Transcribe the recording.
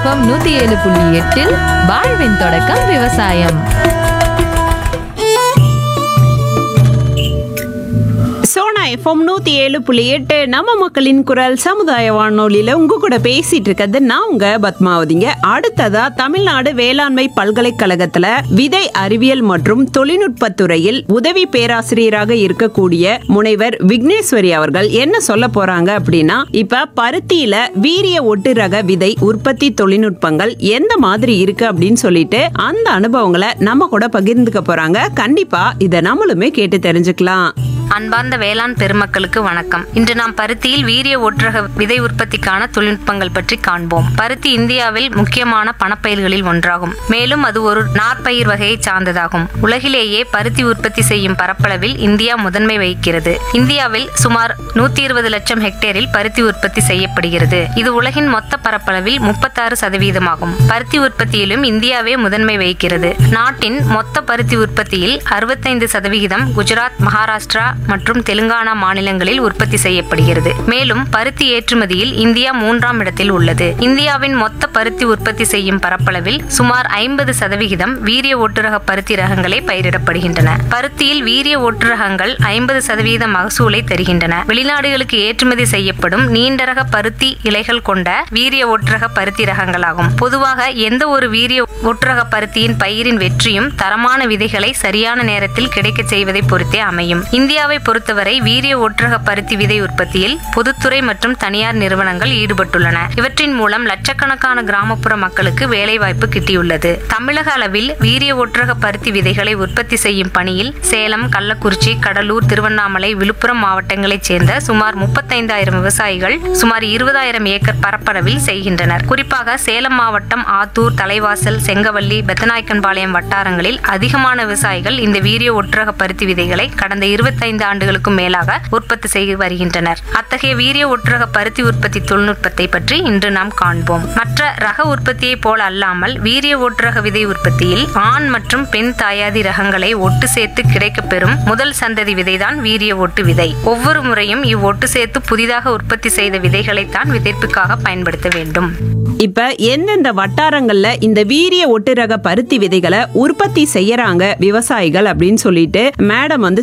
FM நூத்தி ஏழு புள்ளி எட்டில் வாழ்வின் தொடக்கம் விவசாயம் சோனா எஃப்எம் நூத்தி ஏழு புள்ளி எட்டு நம்ம மக்களின் குரல் சமுதாய வானொலியில உங்க கூட பேசிட்டு இருக்கிறது நான் உங்க பத்மாவதிங்க அடுத்ததா தமிழ்நாடு வேளாண்மை பல்கலைக்கழகத்துல விதை அறிவியல் மற்றும் தொழில்நுட்பத் துறையில் உதவி பேராசிரியராக இருக்கக்கூடிய முனைவர் விக்னேஸ்வரி அவர்கள் என்ன சொல்ல போறாங்க அப்படின்னா இப்ப பருத்தியில வீரிய ஒட்டு ரக விதை உற்பத்தி தொழில்நுட்பங்கள் எந்த மாதிரி இருக்கு அப்படின்னு சொல்லிட்டு அந்த அனுபவங்களை நம்ம கூட பகிர்ந்துக்க போறாங்க கண்டிப்பா இதை நம்மளுமே கேட்டு தெரிஞ்சுக்கலாம் அன்பார்ந்த வேளாண் பெருமக்களுக்கு வணக்கம் இன்று நாம் பருத்தியில் வீரிய ஒற்றக விதை உற்பத்திக்கான தொழில்நுட்பங்கள் பற்றி காண்போம் பருத்தி இந்தியாவில் முக்கியமான பணப்பயிர்களில் ஒன்றாகும் மேலும் அது ஒரு நாற்பயிர் வகையை சார்ந்ததாகும் உலகிலேயே பருத்தி உற்பத்தி செய்யும் பரப்பளவில் இந்தியா முதன்மை வகிக்கிறது இந்தியாவில் சுமார் நூத்தி இருபது லட்சம் ஹெக்டேரில் பருத்தி உற்பத்தி செய்யப்படுகிறது இது உலகின் மொத்த பரப்பளவில் முப்பத்தாறு சதவீதமாகும் பருத்தி உற்பத்தியிலும் இந்தியாவே முதன்மை வகிக்கிறது நாட்டின் மொத்த பருத்தி உற்பத்தியில் அறுபத்தைந்து சதவிகிதம் குஜராத் மகாராஷ்டிரா மற்றும் தெலுங்கானா மாநிலங்களில் உற்பத்தி செய்யப்படுகிறது மேலும் பருத்தி ஏற்றுமதியில் இந்தியா மூன்றாம் இடத்தில் உள்ளது இந்தியாவின் மொத்த பருத்தி உற்பத்தி செய்யும் பரப்பளவில் சுமார் ஐம்பது சதவிகிதம் வீரிய ஒட்டுரக பருத்தி ரகங்களே பயிரிடப்படுகின்றன பருத்தியில் வீரிய ஒட்டுரகங்கள் ஐம்பது சதவீத மகசூலை தருகின்றன வெளிநாடுகளுக்கு ஏற்றுமதி செய்யப்படும் நீண்ட ரக பருத்தி இலைகள் கொண்ட வீரிய ஒட்டுரக பருத்தி ரகங்களாகும் பொதுவாக எந்த ஒரு வீரிய ஒட்டுரக பருத்தியின் பயிரின் வெற்றியும் தரமான விதைகளை சரியான நேரத்தில் கிடைக்கச் செய்வதை பொறுத்தே அமையும் இந்தியாவை பொறுத்தவரை வீரிய ஒட்டுரக பருத்தி விதை உற்பத்தியில் பொதுத்துறை மற்றும் தனியார் நிறுவனங்கள் ஈடுபட்டுள்ளன இவற்றின் மூலம் லட்சக்கணக்கான கிராமப்புற மக்களுக்கு வேலைவாய்ப்பு கிட்டியுள்ளது தமிழக அளவில் வீரிய ஒட்டுரக பருத்தி விதைகளை உற்பத்தி செய்யும் பணியில் சேலம் கள்ளக்குறிச்சி கடலூர் திருவண்ணாமலை விழுப்புரம் மாவட்டங்களைச் சேர்ந்த சுமார் முப்பத்தைந்தாயிரம் விவசாயிகள் சுமார் இருபதாயிரம் ஏக்கர் பரப்பளவில் செய்கின்றனர் குறிப்பாக சேலம் மாவட்டம் ஆத்தூர் தலைவாசல் செங்கவல்லி பெத்தநாயக்கன்பாளையம் வட்டாரங்களில் அதிகமான விவசாயிகள் இந்த வீரிய ஒட்டுரக பருத்தி விதைகளை கடந்த இருபத்தைந்து ஆண்டுகளுக்கும் மேலாக உற்பத்தி செய்து வருகின்றனர் அத்தகைய வீரிய ஒட்டுரக பருத்தி உற்பத்தி தொழில்நுட்பத்தை பற்றி இன்று நாம் காண்போம் மற்ற ரக உற்பத்தியை போல அல்லாமல் வீரிய ஒட்டுரக விதை உற்பத்தியில் ஆண் மற்றும் பெண் தாயாதி ரகங்களை ஒட்டு சேர்த்து கிடைக்கப்பெறும் முதல் சந்ததி விதைதான் வீரிய ஒட்டு விதை ஒவ்வொரு முறையும் இவ்வொட்டு சேர்த்து புதிதாக உற்பத்தி செய்த விதைகளைத்தான் விதைப்புக்காக பயன்படுத்த வேண்டும் இப்ப எந்தெந்த வட்டாரங்கள்ல இந்த வீரிய ஒட்டு ரக பருத்தி விதைகளை உற்பத்தி செய்யறாங்க விவசாயிகள் அப்படின்னு சொல்லிட்டு மேடம் வந்து